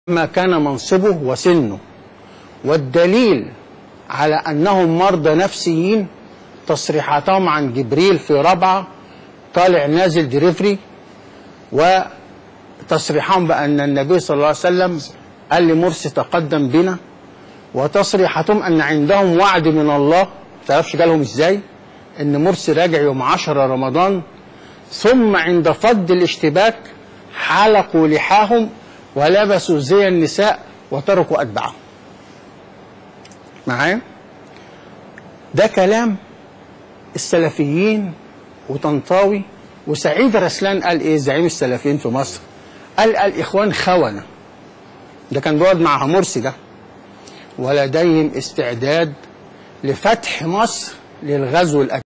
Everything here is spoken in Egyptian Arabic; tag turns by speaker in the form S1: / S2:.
S1: ما كان منصبه وسنه والدليل على أنهم مرضى نفسيين تصريحاتهم عن جبريل في رابعة طالع نازل دليفري وتصريحهم بأن النبي صلى الله عليه وسلم قال لمرسي تقدم بنا وتصريحاتهم أن عندهم وعد من الله تعرفش جالهم إزاي أن مرسي راجع يوم 10 رمضان ثم عند فض الاشتباك حلقوا لحاهم ولبسوا زي النساء وتركوا أتباعهم معايا ده كلام السلفيين وطنطاوي وسعيد رسلان قال ايه زعيم السلفيين في مصر قال الاخوان خونه ده كان بيقعد مع مرسي ده ولديهم استعداد لفتح مصر للغزو الأجنبي